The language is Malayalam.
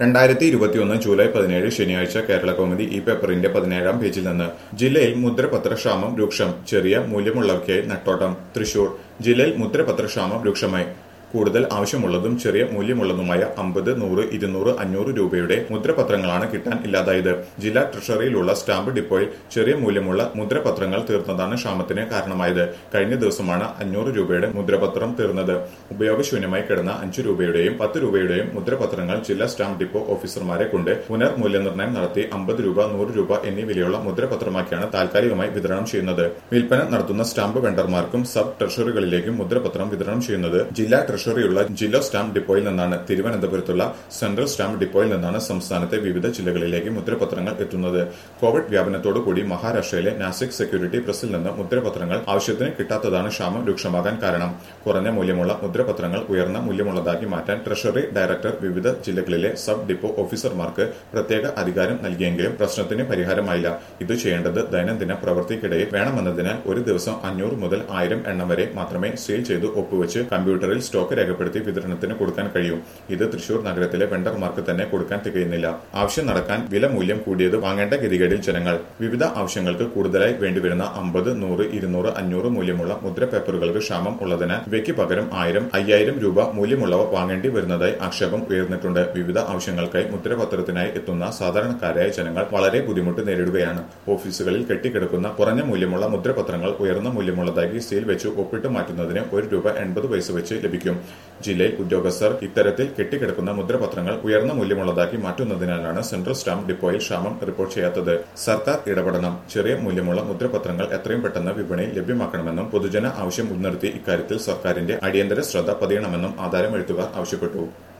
രണ്ടായിരത്തി ഇരുപത്തിയൊന്ന് ജൂലൈ പതിനേഴ് ശനിയാഴ്ച കേരള കൗമുദി ഈ പേപ്പറിന്റെ പതിനേഴാം പേജിൽ നിന്ന് ജില്ലയിൽ മുദ്രപത്രക്ഷാമം രൂക്ഷം ചെറിയ മൂല്യമുള്ളവയ്ക്കായി നെട്ടോട്ടം തൃശൂർ ജില്ലയിൽ മുദ്രപത്രക്ഷാമം രൂക്ഷമായി കൂടുതൽ ആവശ്യമുള്ളതും ചെറിയ മൂല്യമുള്ളതുമായ അമ്പത് നൂറ് ഇരുന്നൂറ് അഞ്ഞൂറ് രൂപയുടെ മുദ്രപത്രങ്ങളാണ് കിട്ടാൻ ഇല്ലാതായത് ജില്ലാ ട്രഷറിയിലുള്ള സ്റ്റാമ്പ് ഡിപ്പോയിൽ ചെറിയ മൂല്യമുള്ള മുദ്രപത്രങ്ങൾ തീർന്നതാണ് ക്ഷാമത്തിന് കാരണമായത് കഴിഞ്ഞ ദിവസമാണ് അഞ്ഞൂറ് രൂപയുടെ മുദ്രപത്രം തീർന്നത് ഉപയോഗശൂന്യമായി കിടന്ന അഞ്ചു രൂപയുടെയും പത്ത് രൂപയുടെയും മുദ്രപത്രങ്ങൾ ജില്ലാ സ്റ്റാമ്പ് ഡിപ്പോ ഓഫീസർമാരെ കൊണ്ട് പുനർമൂല്യനിർണ്ണയം നടത്തി അമ്പത് രൂപ നൂറ് രൂപ എന്നീ വിലയുള്ള മുദ്രപത്രമാക്കിയാണ് താൽക്കാലികമായി വിതരണം ചെയ്യുന്നത് വിൽപ്പന നടത്തുന്ന സ്റ്റാമ്പ് വെണ്ടർമാർക്കും സബ് ട്രഷറികളിലേക്കും മുദ്രപത്രം വിതരണം ചെയ്യുന്നത് ജില്ലാ ട്രഷറിയുള്ള ജില്ലാ സ്റ്റാമ്പ് ഡിപ്പോയിൽ നിന്നാണ് തിരുവനന്തപുരത്തുള്ള സെൻട്രൽ സ്റ്റാമ്പ് ഡിപ്പോയിൽ നിന്നാണ് സംസ്ഥാനത്തെ വിവിധ ജില്ലകളിലേക്ക് മുദ്രപത്രങ്ങൾ എത്തുന്നത് കോവിഡ് വ്യാപനത്തോടുകൂടി മഹാരാഷ്ട്രയിലെ നാസിക് സെക്യൂരിറ്റി പ്രസിൽ നിന്ന് മുദ്രപത്രങ്ങൾ ആവശ്യത്തിന് കിട്ടാത്തതാണ് ക്ഷാമം രൂക്ഷമാകാൻ കാരണം കുറഞ്ഞ മൂല്യമുള്ള മുദ്രപത്രങ്ങൾ ഉയർന്ന മൂല്യമുള്ളതാക്കി മാറ്റാൻ ട്രഷറി ഡയറക്ടർ വിവിധ ജില്ലകളിലെ സബ് ഡിപ്പോ ഓഫീസർമാർക്ക് പ്രത്യേക അധികാരം നൽകിയെങ്കിലും പ്രശ്നത്തിന് പരിഹാരമായില്ല ഇത് ചെയ്യേണ്ടത് ദൈനംദിന പ്രവൃത്തിക്കിടയിൽ വേണമെന്നതിനാൽ ഒരു ദിവസം അഞ്ഞൂറ് മുതൽ ആയിരം എണ്ണം വരെ മാത്രമേ സീൽ ചെയ്ത് ഒപ്പുവെച്ച് കമ്പ്യൂട്ടറിൽ സ്റ്റോക്ക് രേഖപ്പെടുത്തി വിതരണത്തിന് കൊടുക്കാൻ കഴിയും ഇത് തൃശൂർ നഗരത്തിലെ വെണ്ടർമാർക്ക് തന്നെ കൊടുക്കാൻ തികയുന്നില്ല ആവശ്യം നടക്കാൻ വില മൂല്യം കൂടിയത് വാങ്ങേണ്ട ഗതികേടിൽ ജനങ്ങൾ വിവിധ ആവശ്യങ്ങൾക്ക് കൂടുതലായി വേണ്ടിവരുന്ന അമ്പത് നൂറ് ഇരുന്നൂറ് അഞ്ഞൂറ് മൂല്യമുള്ള മുദ്ര പേപ്പറുകൾക്ക് ക്ഷാമം ഉള്ളതിനാൽ ഇവയ്ക്ക് പകരം ആയിരം അയ്യായിരം രൂപ മൂല്യമുള്ളവ വാങ്ങേണ്ടി വരുന്നതായി ആക്ഷേപം ഉയർന്നിട്ടുണ്ട് വിവിധ ആവശ്യങ്ങൾക്കായി മുദ്രപത്രത്തിനായി എത്തുന്ന സാധാരണക്കാരായ ജനങ്ങൾ വളരെ ബുദ്ധിമുട്ട് നേരിടുകയാണ് ഓഫീസുകളിൽ കെട്ടിക്കിടക്കുന്ന കുറഞ്ഞ മൂല്യമുള്ള മുദ്രപത്രങ്ങൾ ഉയർന്ന മൂല്യമുള്ളതാക്കി സീൽ വെച്ച് ഒപ്പിട്ട് മാറ്റുന്നതിന് ഒരു രൂപ എൺപത് പൈസ വെച്ച് ലഭിക്കും ജില്ലയിൽ ഉദ്യോഗസ്ഥർ ഇത്തരത്തിൽ കെട്ടിക്കിടക്കുന്ന മുദ്രപത്രങ്ങൾ ഉയർന്ന മൂല്യമുള്ളതാക്കി മാറ്റുന്നതിനാലാണ് സെൻട്രൽ സ്റ്റാമ്പ് ഡിപ്പോയിൽ ക്ഷാമം റിപ്പോർട്ട് ചെയ്യാത്തത് സർക്കാർ ഇടപെടണം ചെറിയ മൂല്യമുള്ള മുദ്രപത്രങ്ങൾ എത്രയും പെട്ടെന്ന് വിപണിയിൽ ലഭ്യമാക്കണമെന്നും പൊതുജന ആവശ്യം മുൻനിർത്തി ഇക്കാര്യത്തിൽ സർക്കാരിന്റെ അടിയന്തര ശ്രദ്ധ പതിയണമെന്നും ആധാരം എഴുത്തുകാർ ആവശ്യപ്പെട്ടു